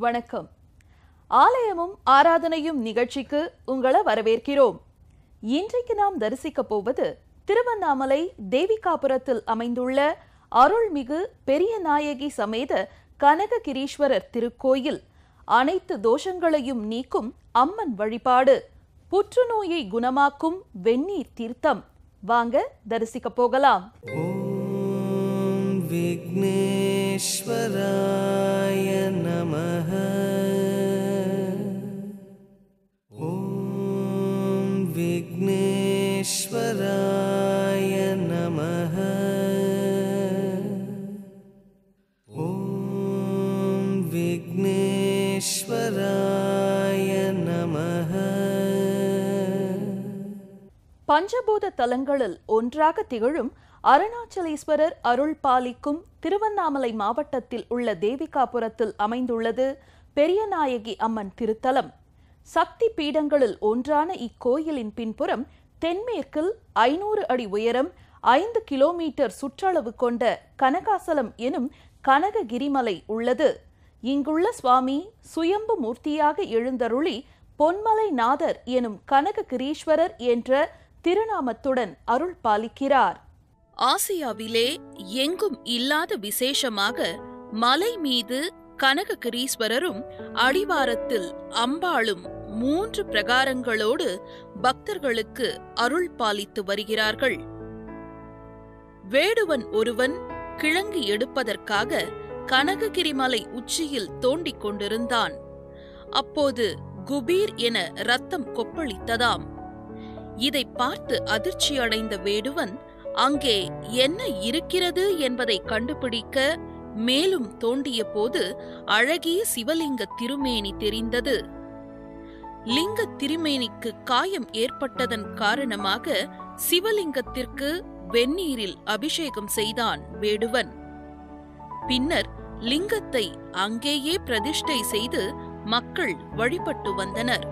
வணக்கம் ஆலயமும் ஆராதனையும் நிகழ்ச்சிக்கு உங்களை வரவேற்கிறோம் இன்றைக்கு நாம் தரிசிக்க போவது திருவண்ணாமலை தேவிகாபுரத்தில் அமைந்துள்ள அருள்மிகு பெரிய நாயகி சமேத கனககிரீஸ்வரர் திருக்கோயில் அனைத்து தோஷங்களையும் நீக்கும் அம்மன் வழிபாடு புற்றுநோயை குணமாக்கும் வெந்நீர் தீர்த்தம் வாங்க தரிசிக்க போகலாம் ॐ विघ्नेश्वराय नमः ॐ विघ्नेश्वराय नमः ॐ विघ्नेश्वराय नमः பஞ்சபூத தலங்களில் ஒன்றாக திகழும் அருணாச்சலேஸ்வரர் அருள் பாலிக்கும் திருவண்ணாமலை மாவட்டத்தில் உள்ள தேவிகாபுரத்தில் அமைந்துள்ளது பெரியநாயகி அம்மன் திருத்தலம் சக்தி பீடங்களில் ஒன்றான இக்கோயிலின் பின்புறம் தென்மேற்கில் ஐநூறு அடி உயரம் ஐந்து கிலோமீட்டர் சுற்றளவு கொண்ட கனகாசலம் எனும் கனககிரிமலை உள்ளது இங்குள்ள சுவாமி சுயம்பு மூர்த்தியாக எழுந்தருளி பொன்மலை நாதர் எனும் கனககிரீஸ்வரர் என்ற திருநாமத்துடன் அருள் பாலிக்கிறார் ஆசியாவிலே எங்கும் இல்லாத விசேஷமாக மலை மீது கனககிரீஸ்வரரும் அடிவாரத்தில் அம்பாளும் மூன்று பிரகாரங்களோடு பக்தர்களுக்கு அருள் பாலித்து வருகிறார்கள் வேடுவன் ஒருவன் கிழங்கு எடுப்பதற்காக கனககிரிமலை உச்சியில் தோண்டிக் கொண்டிருந்தான் அப்போது குபீர் என ரத்தம் கொப்பளித்ததாம் இதை பார்த்து அதிர்ச்சியடைந்த வேடுவன் அங்கே என்ன இருக்கிறது என்பதை கண்டுபிடிக்க மேலும் தோண்டிய போது அழகிய சிவலிங்க திருமேனி தெரிந்தது லிங்க திருமேனிக்கு காயம் ஏற்பட்டதன் காரணமாக சிவலிங்கத்திற்கு வெந்நீரில் அபிஷேகம் செய்தான் வேடுவன் பின்னர் லிங்கத்தை அங்கேயே பிரதிஷ்டை செய்து மக்கள் வழிபட்டு வந்தனர்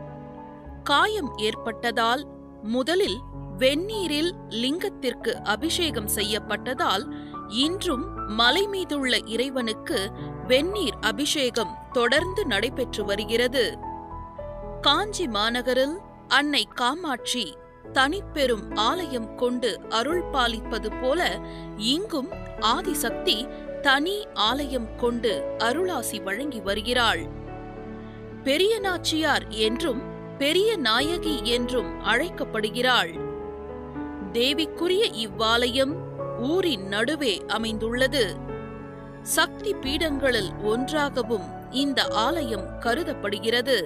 காயம் ஏற்பட்டதால் முதலில் வெந்நீரில் லிங்கத்திற்கு அபிஷேகம் செய்யப்பட்டதால் இன்றும் மலை மீதுள்ள இறைவனுக்கு வெந்நீர் அபிஷேகம் தொடர்ந்து நடைபெற்று வருகிறது காஞ்சி மாநகரில் அன்னை காமாட்சி தனிப்பெரும் ஆலயம் கொண்டு அருள் பாலிப்பது போல இங்கும் ஆதிசக்தி தனி ஆலயம் கொண்டு அருளாசி வழங்கி வருகிறாள் பெரிய நாச்சியார் என்றும் பெரிய நாயகி என்றும் அழைக்கப்படுகிறாள் தேவிக்குரிய இவ்வாலயம் ஊரின் நடுவே அமைந்துள்ளது சக்தி பீடங்களில் ஒன்றாகவும் இந்த ஆலயம் கருதப்படுகிறது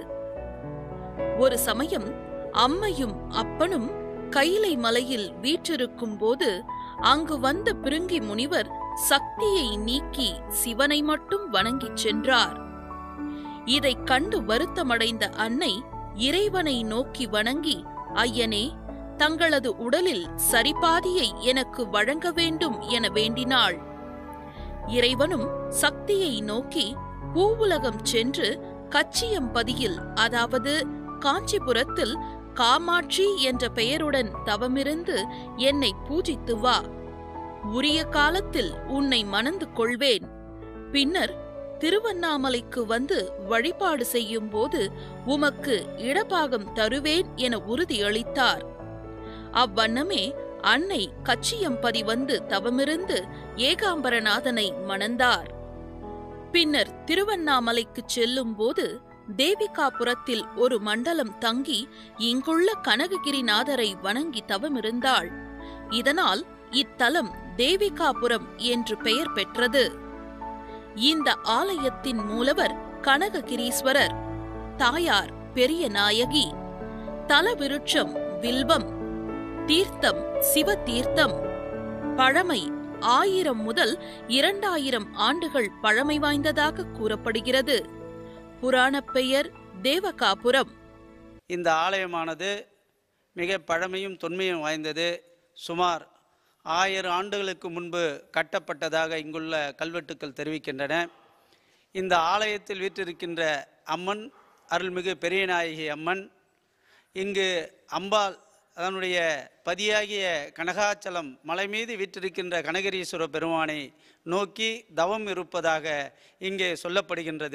ஒரு சமயம் அம்மையும் அப்பனும் கைலை மலையில் வீற்றிருக்கும் போது அங்கு வந்த பிருங்கி முனிவர் சக்தியை நீக்கி சிவனை மட்டும் வணங்கிச் சென்றார் இதைக் கண்டு வருத்தமடைந்த அன்னை இறைவனை நோக்கி வணங்கி ஐயனே தங்களது உடலில் சரிபாதியை எனக்கு வழங்க வேண்டும் என வேண்டினாள் இறைவனும் சக்தியை நோக்கி பூவுலகம் சென்று கச்சியம்பதியில் அதாவது காஞ்சிபுரத்தில் காமாட்சி என்ற பெயருடன் தவமிருந்து என்னை பூஜித்து வா உரிய காலத்தில் உன்னை மணந்து கொள்வேன் பின்னர் திருவண்ணாமலைக்கு வந்து வழிபாடு செய்யும் போது உமக்கு இடபாகம் தருவேன் என உறுதியளித்தார் அவ்வண்ணமே அன்னை கச்சியம்பதி வந்து தவமிருந்து ஏகாம்பரநாதனை மணந்தார் பின்னர் திருவண்ணாமலைக்குச் செல்லும் போது தேவிகாபுரத்தில் ஒரு மண்டலம் தங்கி இங்குள்ள கனககிரிநாதரை வணங்கி தவமிருந்தாள் இதனால் இத்தலம் தேவிகாபுரம் என்று பெயர் பெற்றது இந்த ஆலயத்தின் மூலவர் கனககிரீஸ்வரர் தாயார் பெரிய நாயகி தலவிருட்சம் வில்வம் தீர்த்தம் சிவ தீர்த்தம் பழமை ஆயிரம் முதல் இரண்டாயிரம் ஆண்டுகள் பழமை வாய்ந்ததாக கூறப்படுகிறது புராணப் பெயர் தேவகாபுரம் இந்த ஆலயமானது மிக பழமையும் தொன்மையும் வாய்ந்தது சுமார் ஆயிரம் ஆண்டுகளுக்கு முன்பு கட்டப்பட்டதாக இங்குள்ள கல்வெட்டுக்கள் தெரிவிக்கின்றன இந்த ஆலயத்தில் வீற்றிருக்கின்ற அம்மன் அருள்மிகு பெரியநாயகி அம்மன் இங்கு அம்பாள் அதனுடைய பதியாகிய கனகாச்சலம் மலை மீது வீற்றிருக்கின்ற கனகரீஸ்வர பெருமானை நோக்கி தவம் இருப்பதாக இங்கே சொல்லப்படுகின்றது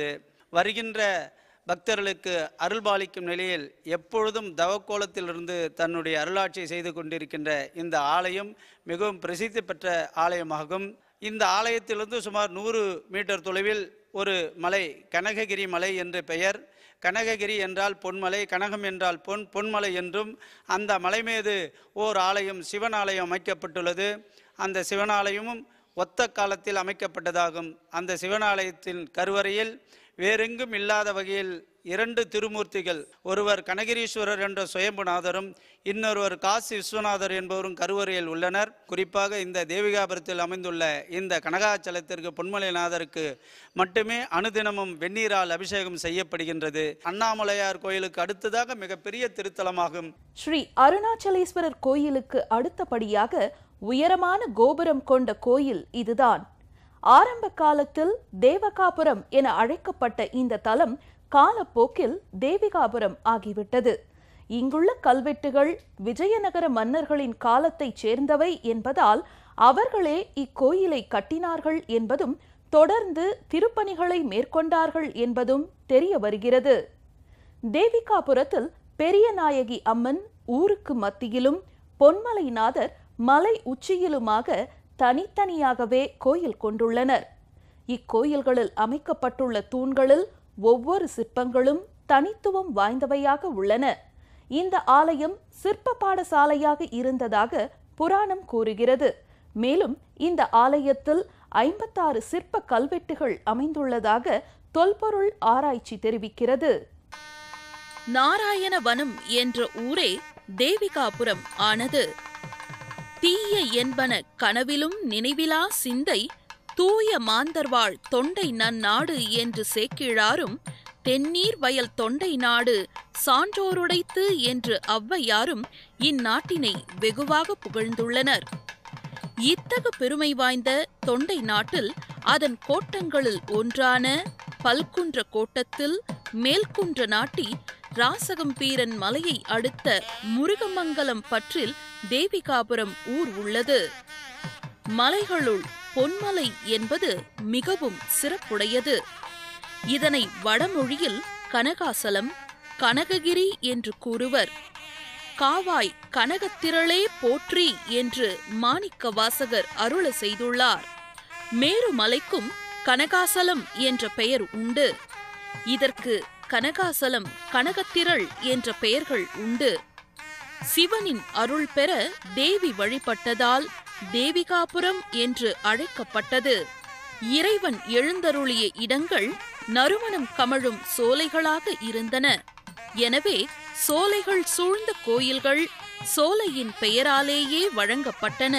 வருகின்ற பக்தர்களுக்கு அருள்பாலிக்கும் நிலையில் எப்பொழுதும் தவக்கோலத்திலிருந்து தன்னுடைய அருளாட்சி செய்து கொண்டிருக்கின்ற இந்த ஆலயம் மிகவும் பிரசித்தி பெற்ற ஆலயமாகும் இந்த ஆலயத்திலிருந்து சுமார் நூறு மீட்டர் தொலைவில் ஒரு மலை கனககிரி மலை என்று பெயர் கனககிரி என்றால் பொன்மலை கனகம் என்றால் பொன் பொன்மலை என்றும் அந்த மலை மீது ஓர் ஆலயம் சிவன் ஆலயம் அமைக்கப்பட்டுள்ளது அந்த சிவனாலயமும் ஒத்த காலத்தில் அமைக்கப்பட்டதாகும் அந்த சிவனாலயத்தின் கருவறையில் வேறெங்கும் இல்லாத வகையில் இரண்டு திருமூர்த்திகள் ஒருவர் கனகிரீஸ்வரர் என்ற சுயம்புநாதரும் இன்னொருவர் காசி விஸ்வநாதர் என்பவரும் கருவறையில் உள்ளனர் குறிப்பாக இந்த தேவிகாபுரத்தில் அமைந்துள்ள இந்த கனகாச்சலத்திற்கு பொன்மலைநாதருக்கு மட்டுமே அனுதினமும் வெந்நீரால் அபிஷேகம் செய்யப்படுகின்றது அண்ணாமலையார் கோயிலுக்கு அடுத்ததாக மிகப்பெரிய திருத்தலமாகும் ஸ்ரீ அருணாச்சலேஸ்வரர் கோயிலுக்கு அடுத்தபடியாக உயரமான கோபுரம் கொண்ட கோயில் இதுதான் ஆரம்ப காலத்தில் தேவகாபுரம் என அழைக்கப்பட்ட இந்த தலம் காலப்போக்கில் தேவிகாபுரம் ஆகிவிட்டது இங்குள்ள கல்வெட்டுகள் விஜயநகர மன்னர்களின் காலத்தைச் சேர்ந்தவை என்பதால் அவர்களே இக்கோயிலை கட்டினார்கள் என்பதும் தொடர்ந்து திருப்பணிகளை மேற்கொண்டார்கள் என்பதும் தெரிய வருகிறது தேவிகாபுரத்தில் பெரியநாயகி அம்மன் ஊருக்கு மத்தியிலும் பொன்மலைநாதர் மலை உச்சியிலுமாக தனித்தனியாகவே கோயில் கொண்டுள்ளனர் இக்கோயில்களில் அமைக்கப்பட்டுள்ள தூண்களில் ஒவ்வொரு சிற்பங்களும் தனித்துவம் வாய்ந்தவையாக உள்ளன இந்த ஆலயம் சிற்ப பாடசாலையாக இருந்ததாக புராணம் கூறுகிறது மேலும் இந்த ஆலயத்தில் ஐம்பத்தாறு சிற்ப கல்வெட்டுகள் அமைந்துள்ளதாக தொல்பொருள் ஆராய்ச்சி தெரிவிக்கிறது நாராயணவனம் என்ற ஊரே தேவிகாபுரம் ஆனது தீய என்பன கனவிலும் நினைவிலா சிந்தை தூய மாந்தர்வாழ் தொண்டை நன்னாடு என்று சேக்கிழாரும் தென்னீர் வயல் தொண்டை நாடு சான்றோருடைத்து என்று ஔவையாரும் இந்நாட்டினை வெகுவாக புகழ்ந்துள்ளனர் இத்தகு பெருமை வாய்ந்த தொண்டை நாட்டில் அதன் கோட்டங்களில் ஒன்றான பல்குன்ற கோட்டத்தில் மேல்குன்ற நாட்டி ராசகம்பீரன் மலையை அடுத்த முருகமங்கலம் பற்றில் தேவிகாபுரம் ஊர் உள்ளது மலைகளுள் பொன்மலை என்பது மிகவும் சிறப்புடையது இதனை வடமொழியில் கனகாசலம் கனககிரி என்று கூறுவர் காவாய் கனகத்திரளே போற்றி என்று மாணிக்க வாசகர் அருள செய்துள்ளார் மேருமலைக்கும் கனகாசலம் என்ற பெயர் உண்டு இதற்கு கனகாசலம் கனகத்திரள் என்ற பெயர்கள் உண்டு சிவனின் அருள் பெற தேவி வழிபட்டதால் தேவிகாபுரம் என்று அழைக்கப்பட்டது இறைவன் எழுந்தருளிய இடங்கள் நறுமணம் கமழும் சோலைகளாக இருந்தன எனவே சோலைகள் சூழ்ந்த கோயில்கள் சோலையின் பெயராலேயே வழங்கப்பட்டன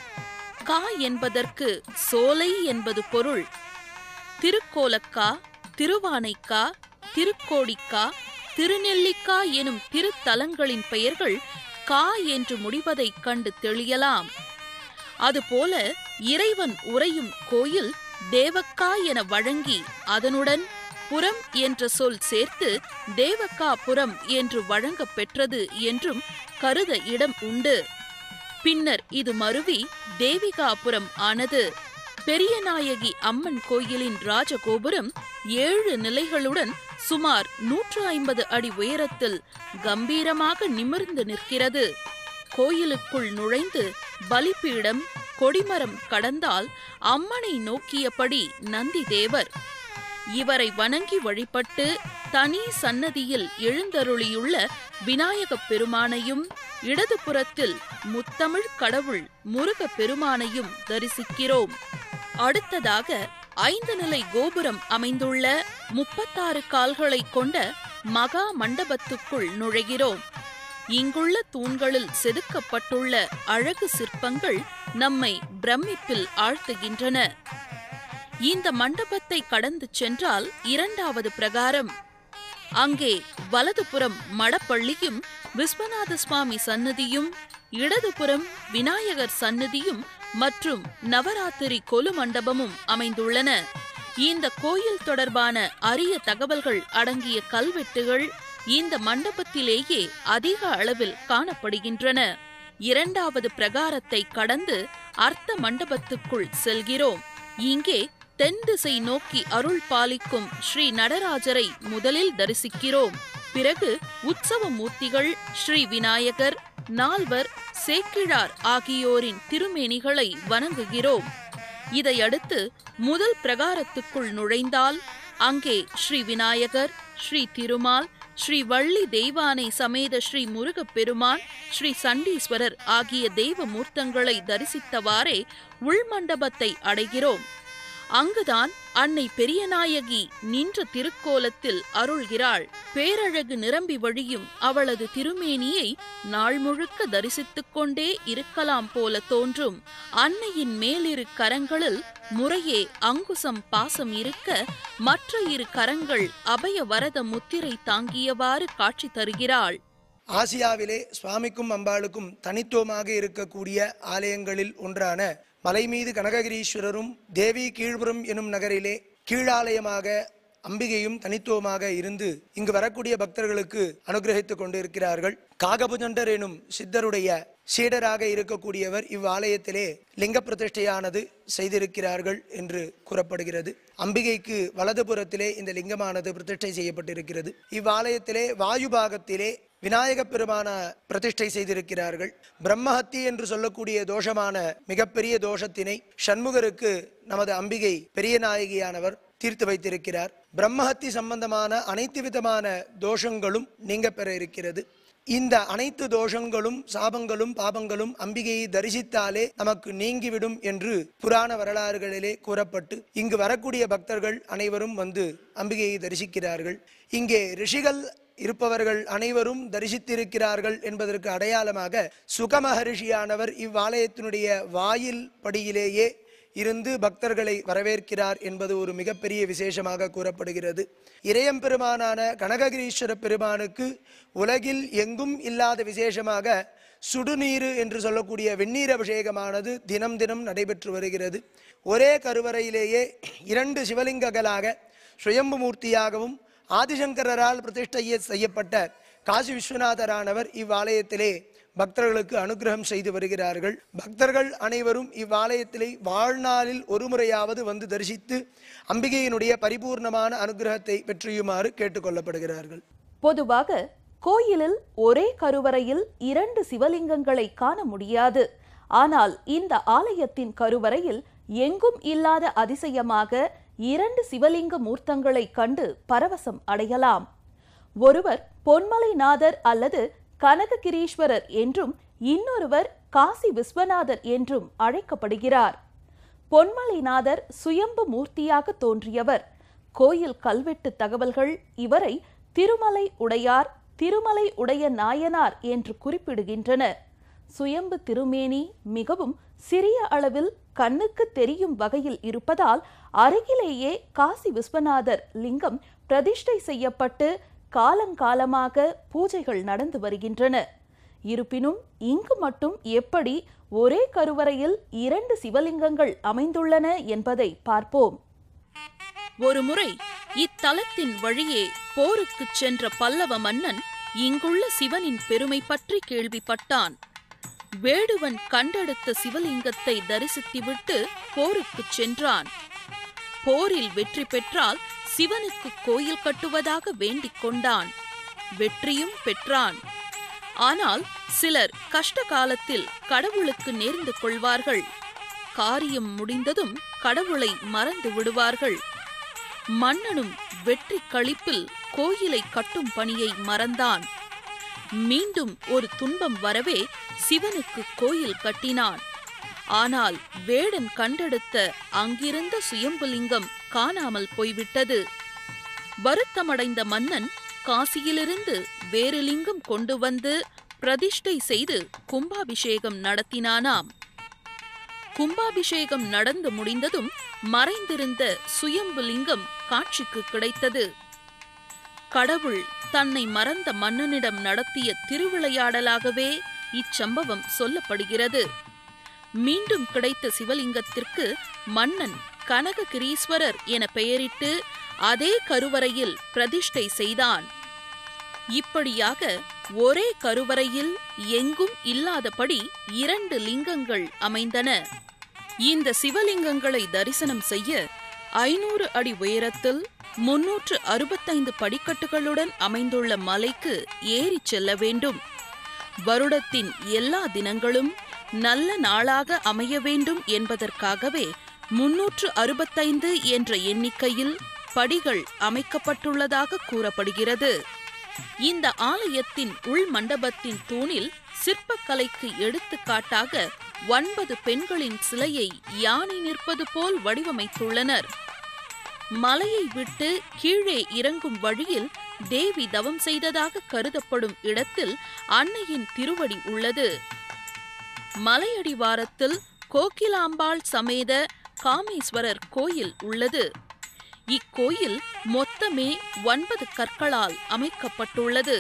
கா என்பதற்கு சோலை என்பது பொருள் திருக்கோலக்கா திருவானைக்கா திருக்கோடிக்கா திருநெல்லிக்கா எனும் திருத்தலங்களின் பெயர்கள் கா என்று முடிவதைக் கண்டு தெளியலாம் அதுபோல இறைவன் உறையும் கோயில் தேவக்கா என வழங்கி அதனுடன் புறம் என்ற சொல் சேர்த்து தேவக்காபுரம் என்று வழங்கப் பெற்றது என்றும் கருத இடம் உண்டு பின்னர் இது மருவி தேவிகாபுரம் ஆனது பெரியநாயகி அம்மன் கோயிலின் ராஜகோபுரம் ஏழு நிலைகளுடன் சுமார் நூற்று ஐம்பது அடி உயரத்தில் கம்பீரமாக நிமிர்ந்து நிற்கிறது கோயிலுக்குள் நுழைந்து பலிபீடம் கொடிமரம் கடந்தால் அம்மனை நோக்கியபடி நந்தி தேவர் இவரை வணங்கி வழிபட்டு தனி சன்னதியில் எழுந்தருளியுள்ள விநாயகப் பெருமானையும் இடதுபுறத்தில் முத்தமிழ் கடவுள் முருகப் பெருமானையும் தரிசிக்கிறோம் அடுத்ததாக ஐந்து நிலை கோபுரம் அமைந்துள்ள முப்பத்தாறு கால்களை கொண்ட மகா மண்டபத்துக்குள் நுழைகிறோம் இங்குள்ள தூண்களில் செதுக்கப்பட்டுள்ள அழகு சிற்பங்கள் நம்மை பிரமிப்பில் ஆழ்த்துகின்றன இந்த மண்டபத்தை கடந்து சென்றால் இரண்டாவது பிரகாரம் அங்கே வலதுபுறம் மடப்பள்ளியும் விஸ்வநாத சுவாமி சன்னதியும் இடதுபுறம் விநாயகர் சன்னதியும் மற்றும் நவராத்திரி கொலு மண்டபமும் அமைந்துள்ளன இந்த கோயில் தொடர்பான அரிய தகவல்கள் அடங்கிய கல்வெட்டுகள் இந்த மண்டபத்திலேயே அதிக அளவில் காணப்படுகின்றன இரண்டாவது பிரகாரத்தை கடந்து அர்த்த மண்டபத்துக்குள் செல்கிறோம் இங்கே தென் திசை நோக்கி அருள் பாலிக்கும் ஸ்ரீ நடராஜரை முதலில் தரிசிக்கிறோம் பிறகு உற்சவ மூர்த்திகள் ஸ்ரீ விநாயகர் நால்வர் சேக்கிழார் ஆகியோரின் திருமேனிகளை வணங்குகிறோம் இதையடுத்து முதல் பிரகாரத்துக்குள் நுழைந்தால் அங்கே ஸ்ரீ விநாயகர் ஸ்ரீ திருமால் ஸ்ரீ வள்ளி தெய்வானை சமேத ஸ்ரீ முருகப் பெருமான் ஸ்ரீ சண்டீஸ்வரர் ஆகிய தெய்வ மூர்த்தங்களை தரிசித்தவாறே உள்மண்டபத்தை அடைகிறோம் அங்குதான் அன்னை பெரியநாயகி நின்ற திருக்கோலத்தில் அருள்கிறாள் பேரழகு நிரம்பி வழியும் அவளது திருமேனியை நாள் முழுக்க தரிசித்துக் கொண்டே இருக்கலாம் போல தோன்றும் அன்னையின் மேலிரு கரங்களில் முறையே அங்குசம் பாசம் இருக்க மற்ற இரு கரங்கள் அபய வரத முத்திரை தாங்கியவாறு காட்சி தருகிறாள் ஆசியாவிலே சுவாமிக்கும் அம்பாளுக்கும் தனித்துவமாக இருக்கக்கூடிய ஆலயங்களில் ஒன்றான மலை மீது கனககிரீஸ்வரரும் தேவி கீழ்புறம் எனும் நகரிலே கீழாலயமாக அம்பிகையும் தனித்துவமாக இருந்து இங்கு வரக்கூடிய பக்தர்களுக்கு அனுகிரகித்துக் கொண்டிருக்கிறார்கள் காகபுஜண்டர் எனும் சித்தருடைய சீடராக இருக்கக்கூடியவர் இவ்வாலயத்திலே லிங்க பிரதிஷ்டையானது செய்திருக்கிறார்கள் என்று கூறப்படுகிறது அம்பிகைக்கு வலதுபுறத்திலே இந்த லிங்கமானது பிரதிஷ்டை செய்யப்பட்டிருக்கிறது இவ்வாலயத்திலே வாயு பாகத்திலே விநாயக பெருமான பிரதிஷ்டை செய்திருக்கிறார்கள் பிரம்மஹத்தி என்று சொல்லக்கூடிய தோஷமான மிகப்பெரிய தோஷத்தினை சண்முகருக்கு நமது அம்பிகை பெரிய நாயகியானவர் தீர்த்து வைத்திருக்கிறார் பிரம்மஹத்தி சம்பந்தமான அனைத்து விதமான தோஷங்களும் நீங்க பெற இருக்கிறது இந்த அனைத்து தோஷங்களும் சாபங்களும் பாபங்களும் அம்பிகையை தரிசித்தாலே நமக்கு நீங்கிவிடும் என்று புராண வரலாறுகளிலே கூறப்பட்டு இங்கு வரக்கூடிய பக்தர்கள் அனைவரும் வந்து அம்பிகையை தரிசிக்கிறார்கள் இங்கே ரிஷிகள் இருப்பவர்கள் அனைவரும் தரிசித்திருக்கிறார்கள் என்பதற்கு அடையாளமாக சுகமகரிஷியானவர் இவ்வாலயத்தினுடைய வாயில் படியிலேயே இருந்து பக்தர்களை வரவேற்கிறார் என்பது ஒரு மிகப்பெரிய விசேஷமாக கூறப்படுகிறது இறையம் பெருமானான கனககிரீஸ்வர பெருமானுக்கு உலகில் எங்கும் இல்லாத விசேஷமாக சுடுநீரு என்று சொல்லக்கூடிய வெந்நீர் அபிஷேகமானது தினம் தினம் நடைபெற்று வருகிறது ஒரே கருவறையிலேயே இரண்டு சிவலிங்கங்களாக சுயம்பு மூர்த்தியாகவும் ஆதிசங்கரால் பிரதிஷ்டை செய்யப்பட்ட காசி விஸ்வநாதரானவர் இவ்வாலயத்திலே பக்தர்களுக்கு அனுகிரகம் செய்து வருகிறார்கள் பக்தர்கள் அனைவரும் இவ்வாலயத்திலே வாழ்நாளில் ஒரு முறையாவது வந்து தரிசித்து அம்பிகையினுடைய பரிபூர்ணமான அனுகிரகத்தை பெற்றியுமாறு கேட்டுக்கொள்ளப்படுகிறார்கள் பொதுவாக கோயிலில் ஒரே கருவறையில் இரண்டு சிவலிங்கங்களை காண முடியாது ஆனால் இந்த ஆலயத்தின் கருவறையில் எங்கும் இல்லாத அதிசயமாக இரண்டு சிவலிங்க மூர்த்தங்களை கண்டு பரவசம் அடையலாம் ஒருவர் பொன்மலைநாதர் அல்லது கனககிரீஸ்வரர் என்றும் இன்னொருவர் காசி விஸ்வநாதர் என்றும் அழைக்கப்படுகிறார் பொன்மலைநாதர் சுயம்பு மூர்த்தியாக தோன்றியவர் கோயில் கல்வெட்டு தகவல்கள் இவரை திருமலை உடையார் திருமலை உடைய நாயனார் என்று குறிப்பிடுகின்றன சுயம்பு திருமேனி மிகவும் சிறிய அளவில் கண்ணுக்கு தெரியும் வகையில் இருப்பதால் அருகிலேயே காசி விஸ்வநாதர் லிங்கம் பிரதிஷ்டை செய்யப்பட்டு காலங்காலமாக பூஜைகள் நடந்து வருகின்றன இருப்பினும் இங்கு மட்டும் எப்படி ஒரே கருவறையில் இரண்டு சிவலிங்கங்கள் அமைந்துள்ளன என்பதை பார்ப்போம் ஒருமுறை இத்தலத்தின் வழியே போருக்குச் சென்ற பல்லவ மன்னன் இங்குள்ள சிவனின் பெருமை பற்றி கேள்விப்பட்டான் வேடுவன் கண்டெடுத்த சிவலிங்கத்தை தரிசித்துவிட்டு போருக்குச் சென்றான் போரில் வெற்றி பெற்றால் சிவனுக்கு கோயில் கட்டுவதாக வேண்டிக் கொண்டான் வெற்றியும் பெற்றான் ஆனால் சிலர் கஷ்ட காலத்தில் கடவுளுக்கு நேர்ந்து கொள்வார்கள் காரியம் முடிந்ததும் கடவுளை மறந்து விடுவார்கள் மன்னனும் வெற்றி களிப்பில் கோயிலை கட்டும் பணியை மறந்தான் மீண்டும் ஒரு துன்பம் வரவே சிவனுக்கு கோயில் கட்டினான் ஆனால் வேடன் கண்டெடுத்த அங்கிருந்த சுயம்புலிங்கம் காணாமல் போய்விட்டது வருத்தமடைந்த மன்னன் காசியிலிருந்து வேறு லிங்கம் கொண்டு வந்து பிரதிஷ்டை செய்து கும்பாபிஷேகம் நடத்தினானாம் கும்பாபிஷேகம் நடந்து முடிந்ததும் மறைந்திருந்த சுயம்பு லிங்கம் காட்சிக்கு கிடைத்தது கடவுள் தன்னை மறந்த மன்னனிடம் நடத்திய திருவிளையாடலாகவே இச்சம்பவம் சொல்லப்படுகிறது மீண்டும் கிடைத்த சிவலிங்கத்திற்கு மன்னன் கனககிரீஸ்வரர் என பெயரிட்டு அதே கருவறையில் பிரதிஷ்டை செய்தான் இப்படியாக ஒரே கருவறையில் எங்கும் இல்லாதபடி இரண்டு லிங்கங்கள் அமைந்தன இந்த சிவலிங்கங்களை தரிசனம் செய்ய ஐநூறு அடி உயரத்தில் முன்னூற்று அறுபத்தைந்து படிக்கட்டுகளுடன் அமைந்துள்ள மலைக்கு ஏறிச் செல்ல வேண்டும் வருடத்தின் எல்லா தினங்களும் நல்ல நாளாக அமைய வேண்டும் என்பதற்காகவே முன்னூற்று அறுபத்தைந்து என்ற எண்ணிக்கையில் படிகள் அமைக்கப்பட்டுள்ளதாக கூறப்படுகிறது இந்த ஆலயத்தின் உள் மண்டபத்தின் தூணில் சிற்பக்கலைக்கு எடுத்துக்காட்டாக ஒன்பது பெண்களின் சிலையை யானை நிற்பது போல் வடிவமைத்துள்ளனர் மலையை விட்டு கீழே இறங்கும் வழியில் தேவி தவம் செய்ததாக கருதப்படும் இடத்தில் அன்னையின் திருவடி உள்ளது மலையடிவாரத்தில் கோகிலாம்பாள் சமேத காமேஸ்வரர் கோயில் உள்ளது இக்கோயில் மொத்தமே ஒன்பது கற்களால் அமைக்கப்பட்டுள்ளது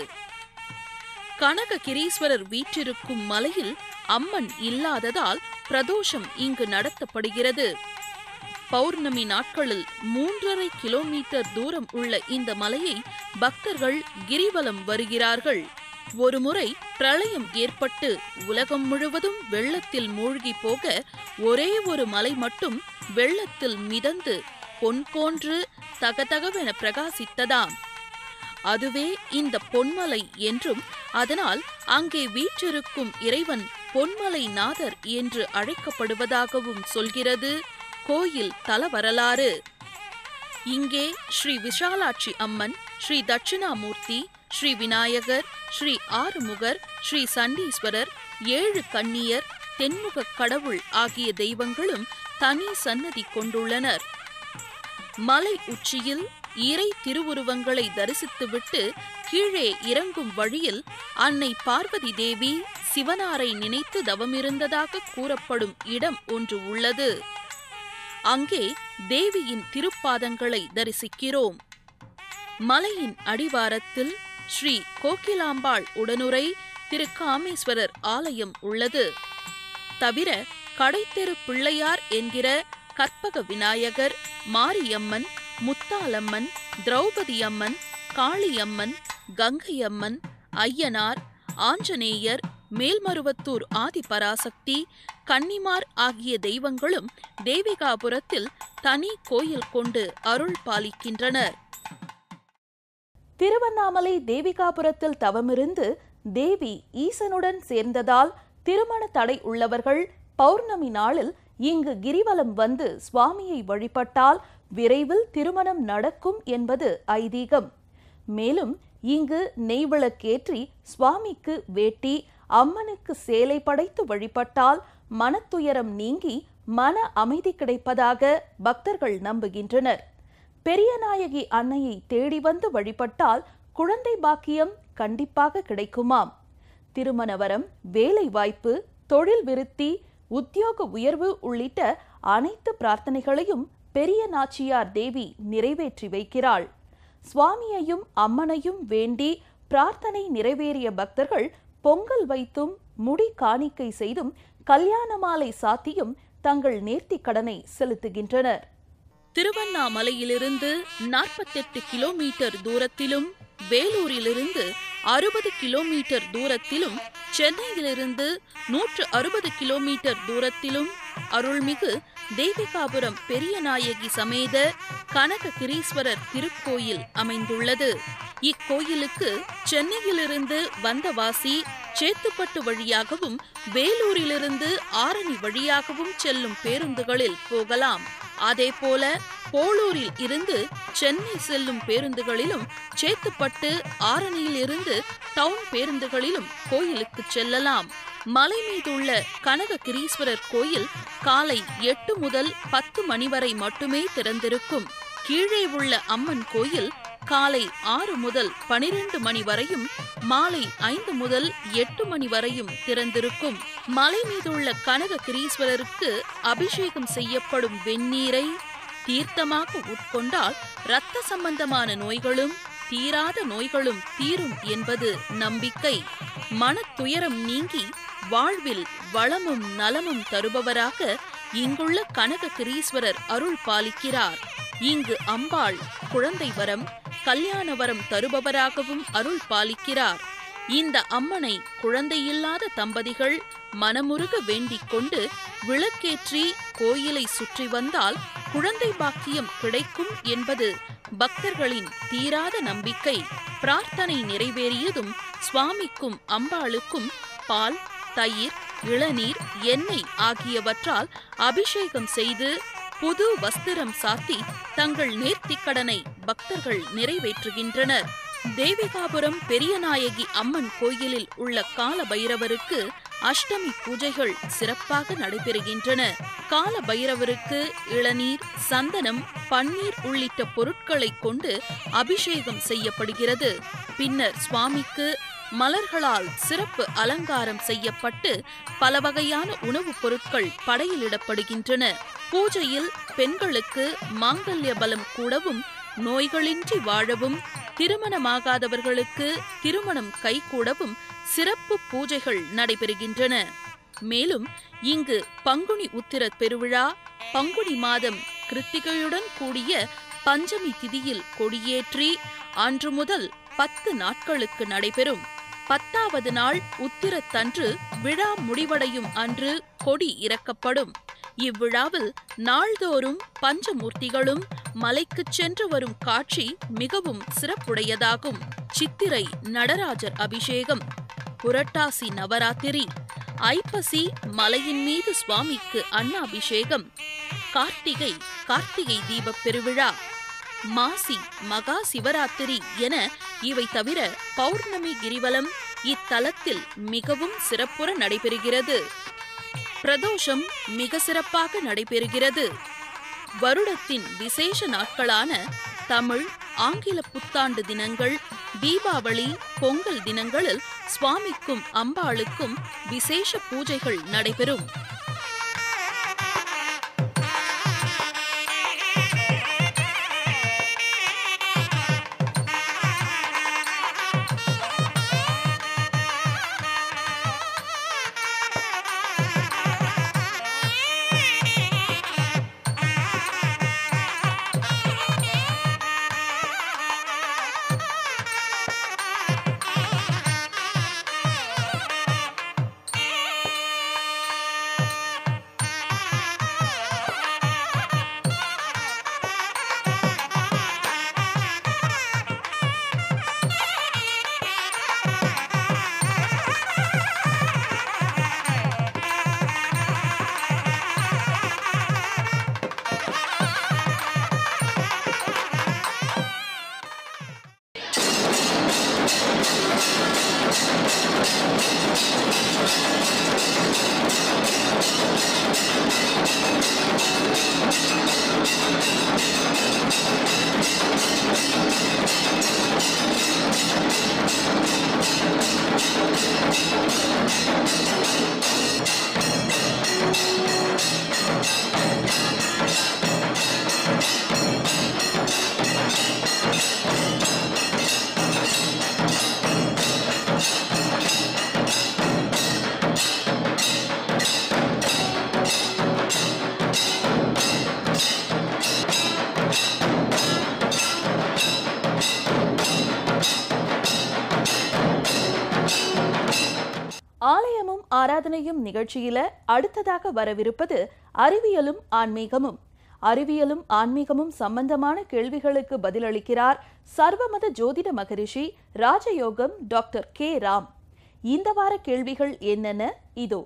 கனககிரீஸ்வரர் வீற்றிருக்கும் மலையில் அம்மன் இல்லாததால் பிரதோஷம் இங்கு நடத்தப்படுகிறது பௌர்ணமி நாட்களில் மூன்றரை கிலோமீட்டர் தூரம் உள்ள இந்த மலையை பக்தர்கள் கிரிவலம் வருகிறார்கள் ஒருமுறை பிரளயம் ஏற்பட்டு உலகம் முழுவதும் வெள்ளத்தில் மூழ்கி போக ஒரே ஒரு மலை மட்டும் வெள்ளத்தில் மிதந்து பொன் போன்று தகதகவென பிரகாசித்ததாம் அதுவே இந்த பொன்மலை என்றும் அதனால் அங்கே வீற்றிருக்கும் இறைவன் பொன்மலை நாதர் என்று அழைக்கப்படுவதாகவும் சொல்கிறது கோயில் தலவரலாறு இங்கே ஸ்ரீ விஷாலாட்சி அம்மன் ஸ்ரீ தட்சிணாமூர்த்தி ஸ்ரீ விநாயகர் ஸ்ரீ ஆறுமுகர் ஸ்ரீ சண்டீஸ்வரர் ஏழு கன்னியர் தென்முகக் கடவுள் ஆகிய தெய்வங்களும் தனி சன்னதி கொண்டுள்ளனர் மலை உச்சியில் இறை திருவுருவங்களை தரிசித்துவிட்டு கீழே இறங்கும் வழியில் அன்னை பார்வதி தேவி சிவனாரை நினைத்து தவமிருந்ததாக கூறப்படும் இடம் ஒன்று உள்ளது அங்கே தேவியின் திருப்பாதங்களை தரிசிக்கிறோம் மலையின் அடிவாரத்தில் ஸ்ரீ கோகிலாம்பாள் உடனுரை திரு காமேஸ்வரர் ஆலயம் உள்ளது தவிர கடைத்தெரு பிள்ளையார் என்கிற கற்பக விநாயகர் மாரியம்மன் முத்தாலம்மன் திரௌபதி அம்மன் காளியம்மன் கங்கையம்மன் ஐயனார் ஆஞ்சநேயர் மேல்மருவத்தூர் ஆதிபராசக்தி கன்னிமார் ஆகிய தெய்வங்களும் தேவிகாபுரத்தில் தனி கோயில் கொண்டு அருள் பாலிக்கின்றனர் திருவண்ணாமலை தேவிகாபுரத்தில் தவமிருந்து தேவி ஈசனுடன் சேர்ந்ததால் திருமண தடை உள்ளவர்கள் பௌர்ணமி நாளில் இங்கு கிரிவலம் வந்து சுவாமியை வழிபட்டால் விரைவில் திருமணம் நடக்கும் என்பது ஐதீகம் மேலும் இங்கு நெய்விளக்கேற்றி சுவாமிக்கு வேட்டி அம்மனுக்கு சேலை படைத்து வழிபட்டால் மனத்துயரம் நீங்கி மன அமைதி கிடைப்பதாக பக்தர்கள் நம்புகின்றனர் பெரியநாயகி அன்னையை தேடி வந்து வழிபட்டால் குழந்தை பாக்கியம் கண்டிப்பாக கிடைக்குமாம் திருமண வரம் வேலை வாய்ப்பு தொழில் விருத்தி உத்தியோக உயர்வு உள்ளிட்ட அனைத்து பிரார்த்தனைகளையும் பெரிய நாச்சியார் தேவி நிறைவேற்றி வைக்கிறாள் சுவாமியையும் அம்மனையும் வேண்டி பிரார்த்தனை நிறைவேறிய பக்தர்கள் பொங்கல் வைத்தும் முடி காணிக்கை செய்தும் கல்யாண மாலை சாத்தியும் தங்கள் நேர்த்திக் கடனை செலுத்துகின்றனர் திருவண்ணாமலையிலிருந்து நாற்பத்தெட்டு கிலோமீட்டர் தூரத்திலும் வேலூரிலிருந்து அறுபது கிலோமீட்டர் தூரத்திலும் சென்னையிலிருந்து நூற்று அறுபது கிலோமீட்டர் தூரத்திலும் அருள்மிகு தேவிகாபுரம் பெரியநாயகி சமேத கனககிரீஸ்வரர் திருக்கோயில் அமைந்துள்ளது இக்கோயிலுக்கு சென்னையிலிருந்து வந்தவாசி சேத்துப்பட்டு வழியாகவும் வேலூரிலிருந்து ஆரணி வழியாகவும் செல்லும் பேருந்துகளில் போகலாம் அதேபோல போளூரில் இருந்து சென்னை செல்லும் பேருந்துகளிலும் சேத்துப்பட்டு ஆரணியில் இருந்து டவுன் பேருந்துகளிலும் கோயிலுக்கு செல்லலாம் மலை மீதுள்ள கனககிரீஸ்வரர் கோயில் காலை எட்டு முதல் பத்து மணி வரை மட்டுமே திறந்திருக்கும் கீழே உள்ள அம்மன் கோயில் காலை ஆறு முதல் பனிரெண்டு மணி வரையும் மாலை ஐந்து முதல் எட்டு மணி வரையும் திறந்திருக்கும் மலை மீதுள்ள கனககிரீஸ்வரருக்கு அபிஷேகம் செய்யப்படும் வெந்நீரை தீர்த்தமாக உட்கொண்டால் இரத்த சம்பந்தமான நோய்களும் தீராத நோய்களும் தீரும் என்பது நம்பிக்கை மனத்துயரம் நீங்கி வாழ்வில் வளமும் நலமும் தருபவராக இங்குள்ள கனககிரீஸ்வரர் அருள் பாலிக்கிறார் இங்கு அம்பாள் குழந்தை வரம் கல்யாண வரம் தருபவராகவும் அருள் பாலிக்கிறார் இந்த அம்மனை குழந்தையில்லாத தம்பதிகள் மனமுருக வேண்டிக் கொண்டு விளக்கேற்றி கோயிலை சுற்றி வந்தால் குழந்தை பாக்கியம் கிடைக்கும் என்பது பக்தர்களின் தீராத நம்பிக்கை பிரார்த்தனை நிறைவேறியதும் சுவாமிக்கும் அம்பாளுக்கும் பால் தயிர் இளநீர் எண்ணெய் ஆகியவற்றால் அபிஷேகம் செய்து புது வஸ்திரம் சாத்தி தங்கள் நேர்த்திக்கடனை பக்தர்கள் நிறைவேற்றுகின்றனர் தேவிகாபுரம் பெரியநாயகி அம்மன் கோயிலில் உள்ள கால பைரவருக்கு அஷ்டமி பூஜைகள் சிறப்பாக நடைபெறுகின்றன கால பைரவருக்கு இளநீர் சந்தனம் பன்னீர் உள்ளிட்ட பொருட்களை கொண்டு அபிஷேகம் செய்யப்படுகிறது பின்னர் சுவாமிக்கு மலர்களால் சிறப்பு அலங்காரம் செய்யப்பட்டு பல வகையான உணவுப் பொருட்கள் படையிலிடப்படுகின்றன பூஜையில் பெண்களுக்கு மாங்கல்ய பலம் கூடவும் நோய்களின்றி வாழவும் திருமணமாகாதவர்களுக்கு திருமணம் கைகூடவும் சிறப்பு பூஜைகள் நடைபெறுகின்றன மேலும் இங்கு பங்குனி உத்திர பெருவிழா பங்குனி மாதம் கிருத்திகையுடன் கூடிய பஞ்சமி திதியில் கொடியேற்றி அன்று முதல் பத்து நாட்களுக்கு நடைபெறும் பத்தாவது நாள் உத்திரத்தன்று விழா முடிவடையும் அன்று கொடி இறக்கப்படும் இவ்விழாவில் நாள்தோறும் பஞ்சமூர்த்திகளும் மலைக்குச் சென்று வரும் காட்சி மிகவும் சிறப்புடையதாகும் சித்திரை நடராஜர் அபிஷேகம் புரட்டாசி நவராத்திரி ஐப்பசி மலையின் மீது சுவாமிக்கு அன்னாபிஷேகம் கார்த்திகை கார்த்திகை தீபப் பெருவிழா மாசி மகா சிவராத்திரி என இவை தவிர பௌர்ணமி கிரிவலம் இத்தலத்தில் மிகவும் சிறப்புற நடைபெறுகிறது பிரதோஷம் மிக சிறப்பாக நடைபெறுகிறது வருடத்தின் விசேஷ நாட்களான தமிழ் ஆங்கில புத்தாண்டு தினங்கள் தீபாவளி பொங்கல் தினங்களில் சுவாமிக்கும் அம்பாளுக்கும் விசேஷ பூஜைகள் நடைபெறும் ஆலயமும் ஆராதனையும் நிகழ்ச்சியில அடுத்ததாக வரவிருப்பது அறிவியலும் ஆன்மீகமும் அறிவியலும் ஆன்மீகமும் சம்பந்தமான கேள்விகளுக்கு பதிலளிக்கிறார் சர்வமத ஜோதிட மகரிஷி ராஜயோகம் டாக்டர் கே ராம் இந்த வார கேள்விகள் என்னென்ன இதோ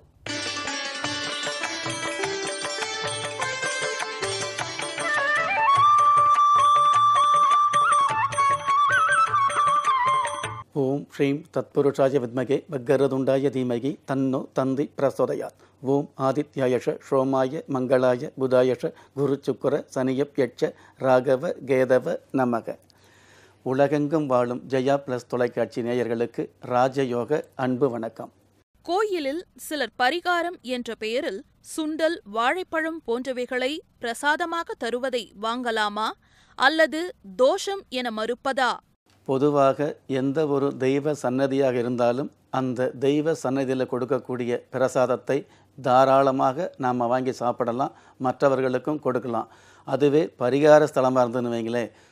ஓம் ஸ்ரீம் தத்புருஷாய வித்மகே வக்கரதுண்டாய தீமகி தன்னோ தந்தி பிரசோதயாத் ஓம் ஆதித்யாயஷ ஷோமாய மங்களாய புதாயஷ குரு சுக்கர சனியப் யட்ச ராகவ கேதவ நமக உலகெங்கும் வாழும் ஜெயா பிளஸ் தொலைக்காட்சி நேயர்களுக்கு ராஜயோக அன்பு வணக்கம் கோயிலில் சிலர் பரிகாரம் என்ற பெயரில் சுண்டல் வாழைப்பழம் போன்றவைகளை பிரசாதமாக தருவதை வாங்கலாமா அல்லது தோஷம் என மறுப்பதா பொதுவாக எந்த ஒரு தெய்வ சன்னதியாக இருந்தாலும் அந்த தெய்வ சன்னதியில் கொடுக்கக்கூடிய பிரசாதத்தை தாராளமாக நாம் வாங்கி சாப்பிடலாம் மற்றவர்களுக்கும் கொடுக்கலாம் அதுவே பரிகார ஸ்தலமாக இருந்ததுன்னு வைங்களேன்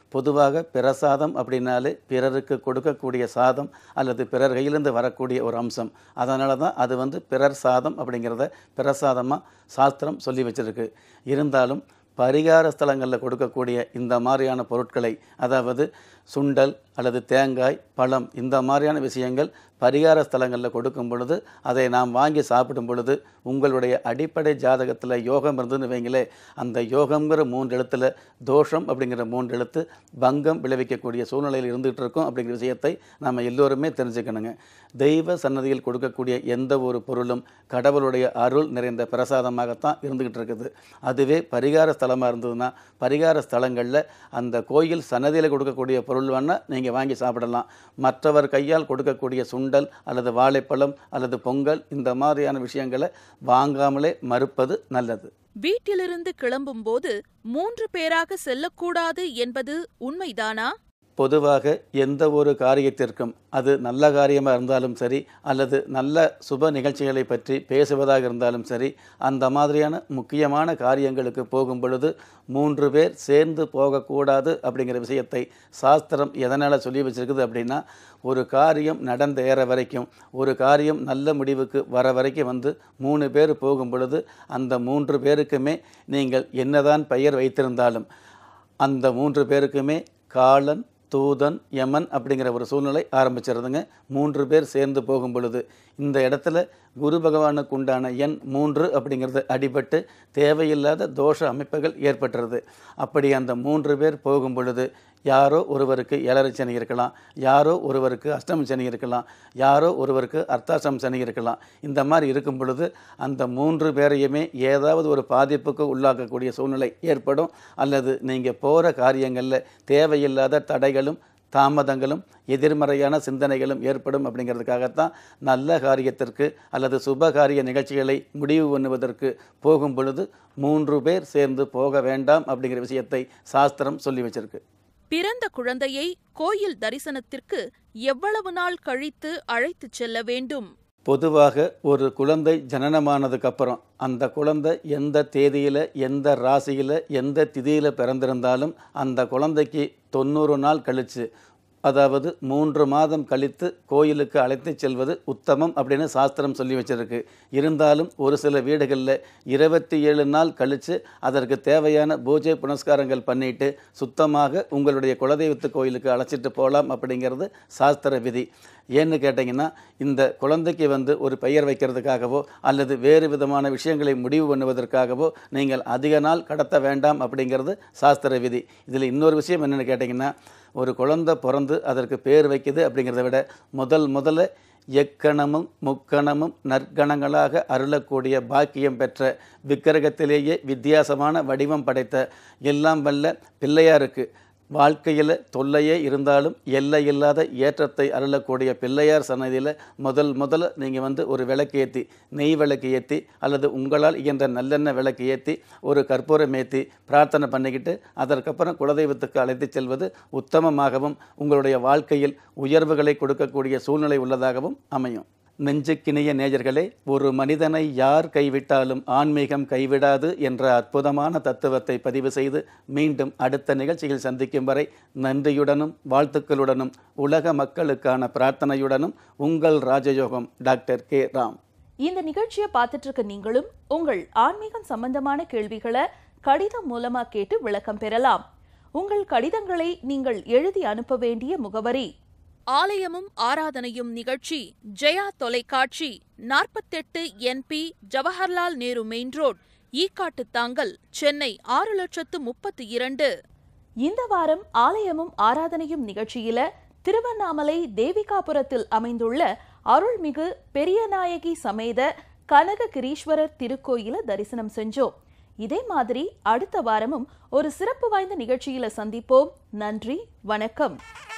பொதுவாக பிரசாதம் அப்படின்னாலே பிறருக்கு கொடுக்கக்கூடிய சாதம் அல்லது பிறர் கையிலிருந்து வரக்கூடிய ஒரு அம்சம் அதனால தான் அது வந்து பிறர் சாதம் அப்படிங்கிறத பிரசாதமாக சாஸ்திரம் சொல்லி வச்சிருக்கு இருந்தாலும் பரிகார ஸ்தலங்களில் கொடுக்கக்கூடிய இந்த மாதிரியான பொருட்களை அதாவது சுண்டல் அல்லது தேங்காய் பழம் இந்த மாதிரியான விஷயங்கள் பரிகார ஸ்தலங்களில் கொடுக்கும் பொழுது அதை நாம் வாங்கி சாப்பிடும் பொழுது உங்களுடைய அடிப்படை ஜாதகத்தில் யோகம் இருந்துன்னு வைங்களே அந்த யோகம்ங்கிற மூன்று எழுத்தில் தோஷம் அப்படிங்கிற மூன்று எழுத்து பங்கம் விளைவிக்கக்கூடிய சூழ்நிலையில் இருந்துகிட்டு இருக்கும் அப்படிங்கிற விஷயத்தை நம்ம எல்லோருமே தெரிஞ்சுக்கணுங்க தெய்வ சன்னதியில் கொடுக்கக்கூடிய எந்த ஒரு பொருளும் கடவுளுடைய அருள் நிறைந்த பிரசாதமாகத்தான் இருந்துகிட்டு இருக்குது அதுவே பரிகார ஸ்தலமாக இருந்ததுன்னா பரிகார ஸ்தலங்களில் அந்த கோயில் சன்னதியில் கொடுக்கக்கூடிய பொருள் வேணால் நீங்கள் வாங்கி சாப்பிடலாம் மற்றவர் கையால் கொடுக்கக்கூடிய சுண்டல் அல்லது வாழைப்பழம் அல்லது பொங்கல் இந்த மாதிரியான விஷயங்களை வாங்காமலே மறுப்பது நல்லது வீட்டிலிருந்து கிளம்பும்போது மூன்று பேராக செல்லக்கூடாது என்பது உண்மைதானா பொதுவாக எந்த ஒரு காரியத்திற்கும் அது நல்ல காரியமாக இருந்தாலும் சரி அல்லது நல்ல சுப நிகழ்ச்சிகளை பற்றி பேசுவதாக இருந்தாலும் சரி அந்த மாதிரியான முக்கியமான காரியங்களுக்கு போகும் பொழுது மூன்று பேர் சேர்ந்து போகக்கூடாது அப்படிங்கிற விஷயத்தை சாஸ்திரம் எதனால் சொல்லி வச்சிருக்குது அப்படின்னா ஒரு காரியம் நடந்தேற வரைக்கும் ஒரு காரியம் நல்ல முடிவுக்கு வர வரைக்கும் வந்து மூணு பேர் போகும் பொழுது அந்த மூன்று பேருக்குமே நீங்கள் என்னதான் பெயர் வைத்திருந்தாலும் அந்த மூன்று பேருக்குமே காலன் தூதன் யமன் அப்படிங்கிற ஒரு சூழ்நிலை ஆரம்பிச்சிருதுங்க மூன்று பேர் சேர்ந்து போகும் பொழுது இந்த இடத்துல குரு பகவானுக்கு உண்டான எண் மூன்று அப்படிங்கிறது அடிபட்டு தேவையில்லாத தோஷ அமைப்புகள் ஏற்பட்டுறது அப்படி அந்த மூன்று பேர் போகும் பொழுது யாரோ ஒருவருக்கு ஏழரை சனி இருக்கலாம் யாரோ ஒருவருக்கு அஷ்டம சனி இருக்கலாம் யாரோ ஒருவருக்கு அர்த்தாசம் சனி இருக்கலாம் இந்த மாதிரி இருக்கும் பொழுது அந்த மூன்று பேரையுமே ஏதாவது ஒரு பாதிப்புக்கு உள்ளாக்கக்கூடிய சூழ்நிலை ஏற்படும் அல்லது நீங்கள் போகிற காரியங்களில் தேவையில்லாத தடைகளும் தாமதங்களும் எதிர்மறையான சிந்தனைகளும் ஏற்படும் அப்படிங்கிறதுக்காகத்தான் நல்ல காரியத்திற்கு அல்லது சுப காரிய நிகழ்ச்சிகளை முடிவு பண்ணுவதற்கு போகும் பொழுது மூன்று பேர் சேர்ந்து போக வேண்டாம் அப்படிங்கிற விஷயத்தை சாஸ்திரம் சொல்லி வச்சிருக்கு பிறந்த குழந்தையை கோயில் தரிசனத்திற்கு எவ்வளவு நாள் கழித்து அழைத்துச் செல்ல வேண்டும் பொதுவாக ஒரு குழந்தை ஜனனமானதுக்கு அப்புறம் அந்த குழந்தை எந்த தேதியில் எந்த ராசியில் எந்த திதியில் பிறந்திருந்தாலும் அந்த குழந்தைக்கு தொண்ணூறு நாள் கழித்து அதாவது மூன்று மாதம் கழித்து கோயிலுக்கு அழைத்து செல்வது உத்தமம் அப்படின்னு சாஸ்திரம் சொல்லி வச்சிருக்கு இருந்தாலும் ஒரு சில வீடுகளில் இருபத்தி ஏழு நாள் கழித்து அதற்கு தேவையான பூஜை புனஸ்காரங்கள் பண்ணிட்டு சுத்தமாக உங்களுடைய குலதெய்வத்து கோயிலுக்கு அழைச்சிட்டு போகலாம் அப்படிங்கிறது சாஸ்திர விதி ஏன்னு கேட்டிங்கன்னா இந்த குழந்தைக்கு வந்து ஒரு பெயர் வைக்கிறதுக்காகவோ அல்லது வேறு விதமான விஷயங்களை முடிவு பண்ணுவதற்காகவோ நீங்கள் அதிக நாள் கடத்த வேண்டாம் அப்படிங்கிறது சாஸ்திர விதி இதில் இன்னொரு விஷயம் என்னென்னு கேட்டிங்கன்னா ஒரு குழந்தை பிறந்து அதற்கு பேர் வைக்குது அப்படிங்கிறத விட முதல் முதல்ல எக்கணமும் முக்கணமும் நற்கணங்களாக அருளக்கூடிய பாக்கியம் பெற்ற விக்கிரகத்திலேயே வித்தியாசமான வடிவம் படைத்த எல்லாம் வல்ல பிள்ளையாருக்கு வாழ்க்கையில் தொல்லையே இருந்தாலும் எல்லை இல்லாத ஏற்றத்தை அருளக்கூடிய பிள்ளையார் சன்னதியில் முதல் முதல்ல நீங்கள் வந்து ஒரு விளக்கு ஏற்றி நெய் விளக்கு ஏற்றி அல்லது உங்களால் இயன்ற நல்லெண்ணெய் விளக்கு ஏற்றி ஒரு கற்பூரம் ஏற்றி பிரார்த்தனை பண்ணிக்கிட்டு அதற்கப்புறம் குலதெய்வத்துக்கு அழைத்து செல்வது உத்தமமாகவும் உங்களுடைய வாழ்க்கையில் உயர்வுகளை கொடுக்கக்கூடிய சூழ்நிலை உள்ளதாகவும் அமையும் நெஞ்சுக்கினிய நேயர்களே ஒரு மனிதனை யார் கைவிட்டாலும் ஆன்மீகம் கைவிடாது என்ற அற்புதமான தத்துவத்தை பதிவு செய்து மீண்டும் அடுத்த நிகழ்ச்சியில் சந்திக்கும் வரை நன்றியுடனும் வாழ்த்துக்களுடனும் உலக மக்களுக்கான பிரார்த்தனையுடனும் உங்கள் ராஜயோகம் டாக்டர் கே ராம் இந்த நிகழ்ச்சியை பார்த்துட்டு இருக்க நீங்களும் உங்கள் ஆன்மீகம் சம்பந்தமான கேள்விகளை கடிதம் மூலமா கேட்டு விளக்கம் பெறலாம் உங்கள் கடிதங்களை நீங்கள் எழுதி அனுப்ப வேண்டிய முகவரி ஆலயமும் ஆராதனையும் நிகழ்ச்சி ஜெயா தொலைக்காட்சி நாற்பத்தெட்டு NP Jawaharlal Nehru main road Ekkattuthangal Chennai ஆறு லட்சத்து முப்பத்தி இரண்டு இந்த வாரம் ஆலயமும் ஆராதனையும் நிகழ்ச்சியில திருவண்ணாமலை தேவிகாபுரத்தில் அமைந்துள்ள அருள்மிகு பெரியநாயகி சமேத கனககிரீஸ்வரர் திருக்கோயில தரிசனம் செஞ்சோம் இதே மாதிரி அடுத்த வாரமும் ஒரு சிறப்பு வாய்ந்த நிகழ்ச்சியில சந்திப்போம் நன்றி வணக்கம்